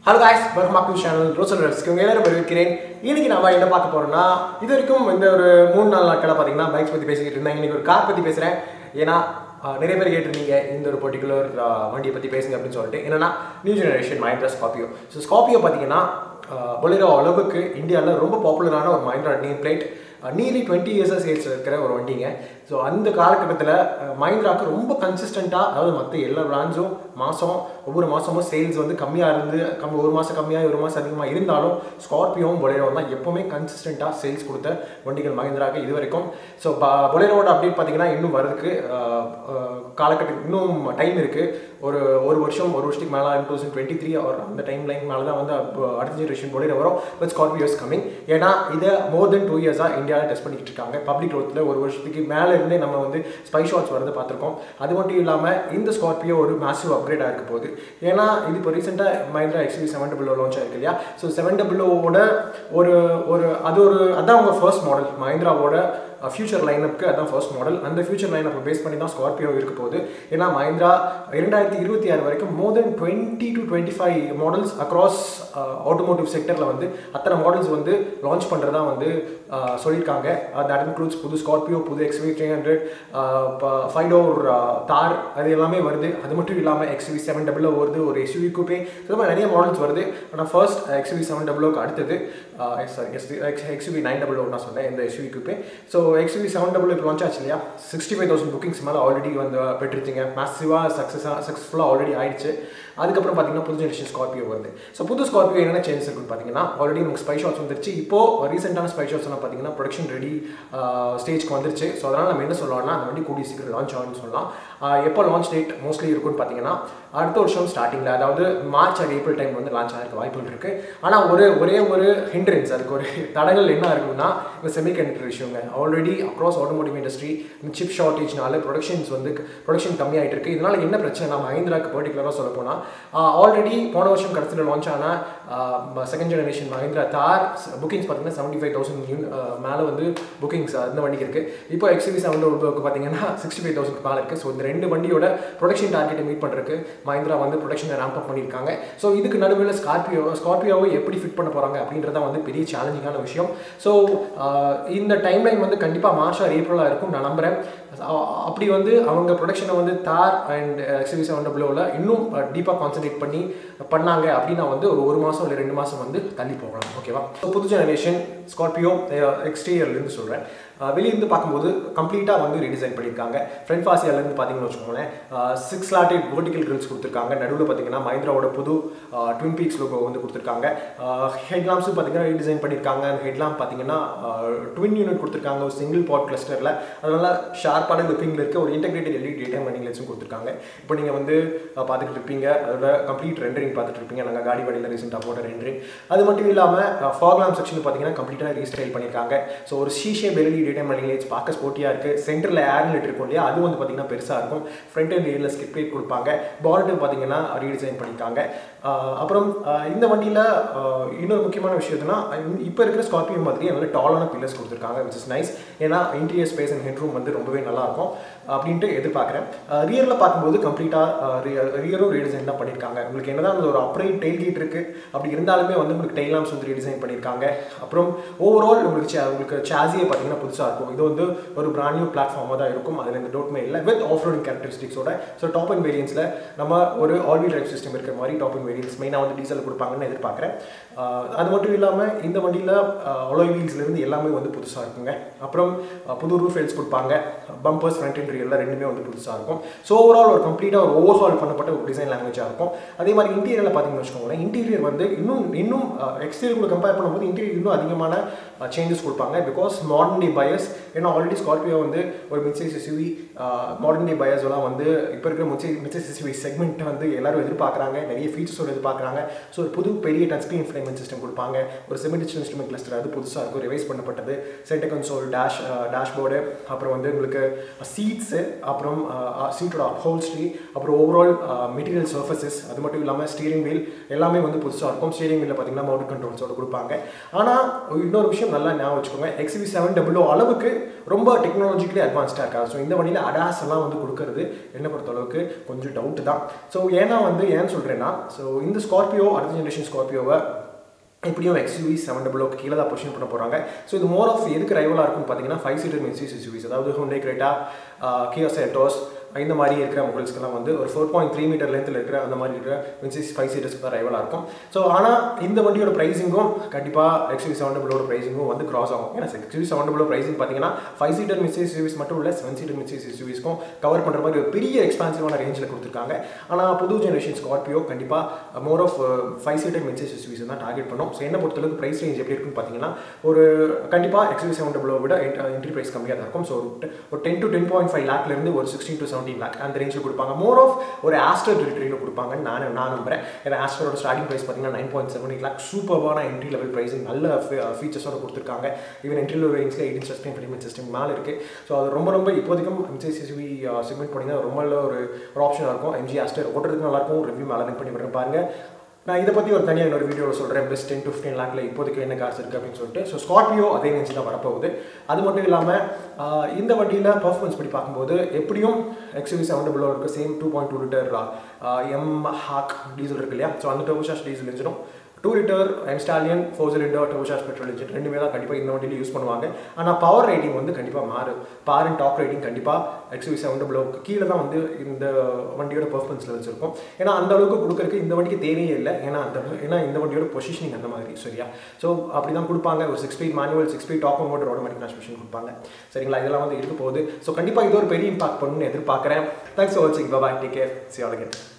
hello guys welcome back to channel ரோசல் ரஸ்க்கு உங்க எல்லாரும் வரவேற்கிறேன் இன்னைக்கு நம்ம என்ன பார்க்க போறோம்னா இது வரைக்கும் இந்த ஒரு மூணு நாள் நாட்களாக பார்த்தீங்கன்னா பைக்ஸ் பற்றி பேசிக்கிட்டு இருந்தேன் இன்னைக்கு ஒரு கார் பற்றி பேசுகிறேன் ஏன்னா ஆஹ், நிறைய பேர் கேட்டிருந்தீங்க இந்த ஒரு பர்டிகுலர் வண்டியை பற்றி பேசுங்க அப்படின்னு சொல்லிட்டு என்னன்னா new generation Mahindra Scorpio so Scorpio பார்த்தீங்கன்னா பொலிரோ அளவுக்கு இந்தியாவில் ரொம்ப பாப்புலரான ஒரு Mahindra name plate nearly twenty இயர்ஸாக சேல்ஸ் இருக்கிற ஒரு வண்டிங்க ஸோ அந்த காலகட்டத்தில் மஹிந்திராக்கு ரொம்ப கன்சிஸ்டண்ட்டாக அதாவது மற்ற எல்லா பிராண்ட்ஸும் மாதம் ஒவ்வொரு மாதமும் சேல்ஸ் வந்து கம்மியாக இருந்து கம் ஒரு மாதம் கம்மியாக ஒரு மாதம் அதிகமாக இருந்தாலும் ஸ்கார்பியோவும் பொலேரோவும் தான் எப்போவுமே கன்சிஸ்டண்ட்டாக சேல்ஸ் கொடுத்த வண்டிகள் மஹிந்திராக்கு இது வரைக்கும் ஸோ பொலேரோட அப்டேட் பார்த்தீங்கன்னா இன்னும் வரதுக்கு காலகட்டம் இன்னும் டைம் இருக்குது ஒரு ஒரு வருஷம் ஒரு வருஷத்துக்கு மேலே டூ தௌசண்ட் டுவெண்ட்டி த்ரீ ஒரு அந்த டைம் லைன் மேலே தான் வந்து அப்போ அடுத்த ஜென்ரேஷன் பொலேரோ வரும் பட் ஸ்கார்பியோஸ் கம்மிங் ஏன்னா இதை மோர் தென் டூ இயர்ஸாக இந்தியாவில் டெஸ்ட் பண்ணிக்கிட்டு இருக்காங்க பப்ளிக் ரோத்தில் ஒரு வருஷத்துக்கு மேலே இருந்தே நம்ம வந்து ஸ்பை ஷாட்ஸ் வரது பார்த்துருக்கோம் அது மட்டும் இல்லாமல் இந்த ஸ்கார்பியோ ஒரு மேசிவ் அப்கிரேடாக இருக்க போகுது ஏன்னா இது இப்போ ரீசெண்டாக Mahindra XV seven double launch ஆயிருக்கு இல்லையா ஸோ செவன் டபுளோட ஒரு ஒரு அது ஒரு அதான் அவங்க ஃபர்ஸ்ட் மாடல் மஹிந்திராவோட ஃபியூச்சர் லைனப்புக்கு அதான் ஃபர்ஸ்ட் மாடல் அந்த ஃபியூச்சர் லைனப்பை பேஸ் பண்ணி தான் ஸ்கார்பியோ இருக்க போகுது ஏன்னா மஹிந்திரா இரண்டாயிரத்தி இருபத்தி ஆறு வரைக்கும் more than twenty to twenty five models across automotive செக்டரில் வந்து அத்தனை மாடல்ஸ் வந்து லான்ச் பண்ணுறதா வந்து uh, சொல்லியிருக்காங்க தட் இன்க்ளூட்ஸ் புது ஸ்கார்பியோ புது XV three hundred five door Thar அது எல்லாமே வருது அது மட்டும் இல்லாமல் எக்ஸ்வி செவன் டபுள் வருது ஒரு எஸ்யூவி கூப்பே இது மாதிரி நிறைய மாடல்ஸ் வருது ஆனால் ஃபர்ஸ்ட் எக்ஸ்வி செவன் டபுள்க்கு அடுத்தது சாரி எக்ஸ்வி நைன் டபுள் நான் சொன்னேன் இந்த SUV coupe so XV seven double இப்போ லான்ச் ஆச்சு இல்லையா சிக்ஸ்டி ஃபைவ் தௌசண்ட் புக்கிங்ஸ் மேலே ஆல்ரெடி வந்து பெற்றுருச்சிங்க மேசிவாக சக்ஸஸாக சக்ஸஸ்ஃபுல்லாக ஆல்ரெடி ஆயிடுச்சு அதுக்கப்புறம் பார்த்தீங்கன்னா புது ஜெனரேஷன் ஸ்கார்பியோ வருது ஸோ புது ஸ்கார்பியோ என்னென்ன சேஞ்சஸ் இருக்குன்னு பார்த்தீங்கன்னா ஆல்ரெடி நமக்கு ஸ்பை ஷாட்ஸ் வந்துருச்சு இப்போ ரீசெண்டான ஸ்பை ஷாட்ஸ் எல்லாம் பார்த்தீங்கன்னா ப்ரொடக்ஷன் ரெடி ஸ்டேஜ்க்கு வந்துருச்சு ஸோ அதனால் நம்ம என்ன சொல்லலாம்னா அந்த வண்டி கூடிய சீக்கிரம் லான்ச் ஆகும்னு சொல்லலாம் ஆஹ் எப்போ லான்ச் டேட் மோஸ்ட்லி இருக்குன்னு பார்த்தீங்கன்னா அடுத்த வருஷம் ஸ்டார்டிங்கில் அதாவது மார்ச் ஆர் ஏப்ரல் டைம் வந்து லான்ச் ஆகிருக்க வாய்ப்புகள் இருக்குது ஆனால் ஒரு ஒரே ஒரு ஹிண்ட்ரன்ஸ் அதுக்கு ஒரு தடங்கள் என்ன இருக்குன்னா இந்த செமிகண்டக்டர் விஷயங்க already across automotive industry chip ஷார்ட்டேஜ்னால ப்ரொடக்ஷன்ஸ் வந்து ப்ரொடக்ஷன் கம்மியாயிட்டு இருக்கு இதனால என்ன பிரச்சனை நம்ம மஹிந்திராக்கு பர்டிகுலராக சொல்ல போனால் ஆல்ரெடி போன வருஷம் கடைசியில் லான்ச் ஆன செகண்ட் ஜெனரேஷன் மஹிந்திரா தார் புக்கிங்ஸ் பார்த்தீங்கன்னா செவன்ட்டி ஃபைவ் தௌசண்ட் மேலே வந்து புக்கிங்ஸ் அந்த வண்டிக்கு இருக்குது இப்போ எக்ஸ்வி செவன் பார்த்தீங்கன்னா சிக்ஸ்டி ஃபைவ் தௌசண்ட் மேலே இருக்குது ஸோ இந்த ரெண்டு வண்டியோட ப்ரொடக்ஷன் டார்கெட்டை மீட் பண்ணுறதுக்கு மஹிந்திரா வந்து ப்ரொடக்ஷனை ரேம்ப் அப் பண்ணியிருக்காங்க ஸோ இதுக்கு நடுவில் ஸ்கார்பியோ ஸ்கார்பியோவை எப்படி ஃபிட் பண்ண போகிறாங்க அப்படின்றத வந்து பெரிய சேலஞ்சிங்கான விஷயம் ஸோ இந்த டைம்லைன் வந்து கண்டிப்பாக மார்ச் ஆர் ஏப்ரலாக இருக்கும் நான் நம்புகிறேன் அப்படி வந்து அவங்க ப்ரொடக்ஷனை வந்து தார் அண்ட் எக்ஸ்வி செவன் டபுள்யூவில் இன்னும் டீப்பாக கான்சன்ட்ரேட் பண்ணி பண்ணாங்க அப்படின்னா வந்து ஒரு ஒரு மாதம் இல்லை ரெண்டு மாதம் வந்து தள்ளி போகலாம் ஓகேவா ஸோ புது ஜெனரேஷன் ஸ்கார்பியோ எக்ஸ்டீரியர்லேருந்து சொல்கிறேன் வெளியிருந்து பார்க்கும்போது கம்ப்ளீட்டாக வந்து ரீடிசைன் பண்ணியிருக்காங்க ஃப்ரண்ட் ஃபாசியாலேருந்து பார்த்தீங்கன்னு வச்சுக்கோங்களேன் சிக்ஸ் லாட்டட் வெர்டிக்கல் கிரில்ஸ் கொடுத்துருக்காங்க நடுவில் பார்த்தீங்கன்னா மஹிந்திராவோட புது ட்வின் பீக்ஸ் லோகோ வந்து கொடுத்துருக்காங்க ஹெட்லாம்ஸும் பார்த்தீங்கன்னா ரீடிசைன் பண்ணியிருக்காங்க அந்த ஹெட்லாம் பார்த்தீங்கன்னா ட்வின் யூனிட் கொடுத்துருக்காங்க ஒரு சிங்கிள் பாட் கிளஸ்டரில் அதனால ஷார்ப்பான லுக்கிங்கில் இருக்க ஒரு இன்டெகிரேட்டட் எல்இடி டேட்டா மைனிங் லென்ஸும் கொடுத்துருக்காங்க இப்போ நீங்கள் வந்து பார்த்துக்கிட்டு இருப்பீங்க அதோட கம்ப்ளீட் ரெண்டரிங் பார்த்துட்டு இருப்பீங்க நாங்கள் காடி வழியில் ரீசெண்டாக போட்ட ரெண்டரிங் அது மட்டும் இல்லாமல் ஃபாக்லாம் செக்ஷன் பார்த்தீங்கன்னா கம்ப்ளீட்டாக ரீஸ்டைல் பண்ணியிருக்காங்க ஸோ ஒரு ஷீஷே எல்இடி டேட்டா மைனிங் லென்ஸ் பார்க்க ஸ்போர்ட்டியாக இருக்குது சென்டரில் ஏர் லிட் இருக்கும் இல்லையா அது வந்து பார்த்தீங்கன்னா பெருசாக இருக்கும் ஃப்ரண்ட் அண்ட் ரியலில் ஸ்கிப் பிளேட் கொடுப்பாங்க பால்ட்டு பார்த்தீங்கன்னா ரீடிசைன் பண்ணியிருக்காங்க அப்புறம் இந்த வண்டியில் இன்னொரு முக்கியமான விஷயம் எதுனா இப்போ இருக்கிற ஸ்கார்பியோ மாதிரி நல்ல டாலான பில்லர்ஸ் கொடுத்துருக்காங்க விச் இஸ் நைஸ் ஏன்னா interior space and head room வந்து ரொம்பவே நல்லாயிருக்கும் அப்படின்ட்டு எதிர்பார்க்குறேன் ரியரில் பார்க்கும்போது கம்ப்ளீட்டாக ரியரும் ரீடிசைன் தான் பண்ணியிருக்காங்க உங்களுக்கு என்னதான் அந்த ஒரு அப்ரைட் டெயில் கீட் இருக்குது அப்படி இருந்தாலுமே வந்து உங்களுக்கு டெயில் லாம்ஸ் வந்து ரீடிசைன் பண்ணியிருக்காங்க அப்புறம் ஓவரால் உங்களுக்கு உங்களுக்கு சாசியை பார்த்தீங்கன்னா புதுசாக இருக்கும் இது வந்து ஒரு பிராண்ட் நியூ பிளாட்ஃபார்மாக தான் இருக்கும் அதில் இந்த டோட்மே இல்லை வித் ஆஃப் ரோடிங் கேரக்டரிஸ்டிக்ஸோட ஸோ டாப் அண்ட் வேரியன்ஸில் நம்ம ஒரு ஆல்வி ட்ரைவ் சிஸ்டம் இருக்கிற மாதிரி டாப் அண்ட் வேரியன்ஸ் மெயினாக வந்து டீசல் கொடுப்பாங்கன்னு எதிர்பார்க்குறேன் அது மட்டும் இல்லாமல் இந்த வண்டியில் அலோய் வீல்ஸ்லேருந்து எல்லாமே வந்து புதுசாக இருக்குங்க அப்புறம் புது ரூஃப் ஹெல்ஸ் கொடுப்பாங்க பம்பர்ஸ் ஃப்ரண்ட் அண்ட் ரியரில் ரெண்டுமே வந்து புதுசாக இருக்கும் ஸோ ஓவரால் ஒரு கம்ப்ளீட்டாக ஒரு ஓவர்ஹால் பண்ணப்பட்ட ஒரு டிசைன் லாங்குவேஜாக இருக்கும் அதே மாதிரி இன்டீரியரில் பார்த்தீங்கன்னு வச்சுக்கோங்களேன் இன்டீரியர் வந்து இன்னும் இன்னும் எக்ஸ்டீரியர் கூட கம்பேர் பண்ணும்போது இன்டீரியர் இன்னும் அதிகமான சேஞ்சஸ் கொடுப்பாங்க பிகாஸ் மாடர்ன் டே பயஸ் ஏன்னா ஆல்ரெடி ஸ்கார்பியோ வந்து ஒரு மிக்சி சிசுவி மாடர்ன் டே பயஸ் எல்லாம் வந்து இப்போ இருக்கிற மிக்சி மிக்சி சிசுவி செக்மெண்ட் வந்து எல்லாரும் எதிர்பார்க்குறாங்க நிறைய ஃபீச்சர்ஸோட எதிர்பார்க்குறாங்க ஸோ ஒரு புது பெரிய டச் ஸ்க்ரீன் இன்ஃப்ளைமெண்ட் சிஸ்டம் கொடுப்பாங்க ஒரு செமி டிஜிட்டல் இன்ஸ்ட்ருமெண்ட் கிளஸ்டர் அது புதுசாக இருக்கும் ரிவைஸ் பண்ணப்பட்டது சென்டர் கன்சோல் டேஷ் டேஷ்போர்டு அப்புறம் வந்து உங்களுக்கு சீட்ஸு அப்புறம் சீட்டோட அப்ஹோல்ஸ்ட்ரி அப்புறம் ஓவரால் மெட்டீரியல் சர்ஃபஸஸ் அது மட்டும் இல்லாமல் ஸ்டீரிங் வீல் எல்லாமே வந்து புதுசாக இருக்கும் ஸ்டீரிங் வீலில் பார்த்தீங்கன்னா மவுண்ட் கண்ட்ரோல்ஸோட கொடுப்பாங்க ஆனால் இன்னொரு விஷயம் நல்லா ஞாபகம் வச்சுக்கோங்க எக்ஸ்வி செவன் டபுள் அளவுக்கு ரொம்ப டெக்னாலஜிக்கலி அட்வான்ஸ்டாக இருக்காது ஸோ இந்த வண்டியில் அடாஸ் எல்லாம் வந்து கொடுக்கறது என்னை பொறுத்தளவுக்கு கொஞ்சம் டவுட் தான் ஸோ ஏன்னா வந்து ஏன் சொல்கிறேன்னா ஸோ இந்த ஸ்கார்பியோ அடுத்த ஜென்ரேஷன் ஸ்கார்பியோவை எப்படியும் எக்ஸ்யூவி செவன் டபுள் ஓக்கு கீழே தான் பொசிஷன் பண்ண போகிறாங்க ஸோ இது மோர் ஆஃப் எதுக்கு ரைவலாக இருக்கும்னு பார்த்தீங்கன்னா ஃபைவ் சீட்டர் மின்சிஸ் எஸ்யூவிஸ் அதாவது ஹோண்டே கிரேட்டா கியா செட்டோஸ் இந்த மாதிரி இருக்கிற மொபைல்ஸ்க்கெல்லாம் வந்து ஒரு ஃபோர் பாயிண்ட் த்ரீ மீட்டர் லென்த்தில் இருக்கிற அந்த மாதிரி இருக்கிற மின்சிஸ் ஃபைவ் சீட்டர்ஸ்க்கு தான் ரைவலாக இருக்கும் ஸோ ஆனால் இந்த வண்டியோட ப்ரைஸிங்கும் கண்டிப்பாக எக்ஸ்யூவி செவன் டபுளோட ப்ரைஸிங்கும் வந்து கிராஸ் ஆகும் ஏன்னா எக்ஸ்யூவி செவன் டபுளோ ப்ரைஸிங் பார்த்தீங்கன்னா ஃபைவ் சீட்டர் மின்சிஸ் எஸ்யூவிஸ் மட்டும் இல்லை செவன் சீட்டர் மின்சிஸ் எஸ்யூவிஸ்க்கும் கவர் பண்ணுற மாதிரி ஒரு பெரிய எக்ஸ்பான்சிவான ரேஞ்சில் கொடுத்துருக்காங்க ஆனால் புது ஜென்ரேஷன் ஸ்கார்பியோ கண்டிப்பாக more of five seater midsize SUVs தான் டார்கெட் பண்ணும் ஸோ என்ன பொறுத்தளவுக்கு ப்ரைஸ் ரேஞ்ச் எப்படி இருக்குன்னு பார்த்தீங்கன்னா ஒரு கண்டிப்பாக எக்ஸ்யூவி செவன் டபுளோ விட என்ட்ரி ப்ரைஸ் கம்மியாக தான் இருக்கும் ஸோ ஒரு ten to ten point five லேக்லேருந்து ஒரு சிக்ஸ்டீன் டு செவன்டீன் லேக் அந்த ரேஞ்சில் கொடுப்பாங்க மோர் ஆஃப் ஒரு ஆஸ்டர் டெரிட்டரியில் கொடுப்பாங்கன்னு நான் நான் நம்புறேன் ஏன்னா ஆஸ்டரோட ஸ்டார்டிங் ப்ரைஸ் பார்த்தீங்கன்னா nine point seven eight lakh சூப்பரான என்ட்ரி லெவல் ப்ரைஸிங் நல்ல ஃபீச்சர்ஸோட கொடுத்துருக்காங்க ஈவன் என்ட்ரி லெவல் ரேஞ்சில் எயிட்டின் சஸ்டைன் ஃபிலிமெண்ட் சிஸ்டம் மேலே இருக்குது ஸோ அது ரொம்ப ரொம்ப இப்போதைக்கும் எம்சிசிசிவி செக்மெண்ட் பண்ணிங்கன்னா ரொம்ப நல்ல ஒரு ஒரு ஆப்ஷனாக இருக்கும் எம்ஜி ஆஸ்டர் ஓட்டுறதுக்கு நல்லாயிருக்கும் ரிவ்யூ மேலே லிங்க் பண்ணி விடுறேன் பாருங்க நான் இதை பற்றி ஒரு தனியாக இன்னொரு வீடியோவில் சொல்கிறேன் பெஸ்ட் டென் டு ஃபிஃப்டீன் லேக்கில் இப்போதைக்கு என்ன காசு இருக்குது அப்படின்னு சொல்லிட்டு ஸோ ஸ்கார்பியோ அதே ரேஞ்சு தான் வரப்போகுது அது மட்டும் இல்லாமல் இந்த வண்டியில் பர்ஃபார்மன்ஸ் படி பார்க்கும்போது எப்படியும் எக்ஸ்யூவி செவன் டபுள் இருக்குது same two point two litre mHawk diesel இருக்கு இல்லையா ஸோ அந்த டோஷாஸ் டீசல் இன்ஜினும் two litre mStallion four cylinder டோஷாஸ் பெட்ரோல் இன்ஜின் ரெண்டுமே தான் கண்டிப்பாக இந்த வண்டியில் யூஸ் பண்ணுவாங்க ஆனால் பவர் ரேட்டிங் வந்து கண்டிப்பாக மாறும் பார் அண்ட் டாப் ரேட்டிங் கண்டிப்பாக எக்ஸ்யூவி செவன் டபுள் கீழே தான் வந்து இந்த வண்டியோட பர்ஃபார்மன்ஸ் லெவல்ஸ் இருக்கும் ஏன்னா அந்த அளவுக்கு கொடுக்கறதுக்கு இந்த வண்டிக்கு தேவையே இல்லை ஏன்னா அந்த ஏன்னா இந்த வண்டியோட பொசிஷனிங் அந்த மாதிரி சரியா ஸோ அப்படி தான் கொடுப்பாங்க ஒரு six speed manual six speed டாப் மோட்டர் ஆட்டோமேட்டிக் டிரான்ஸ்மிஷன் கொடுப்பாங்க சரிங்களா இதெல்லாம் வந்து இருக்க போகுது ஸோ கண்டிப்பாக இது ஒரு பெரிய இம்பாக்ட் பண்ணுன்னு எதிர்பார்க்குறேன் தேங்க்ஸ் ஃபார் வாட்சிங் bye take care see all again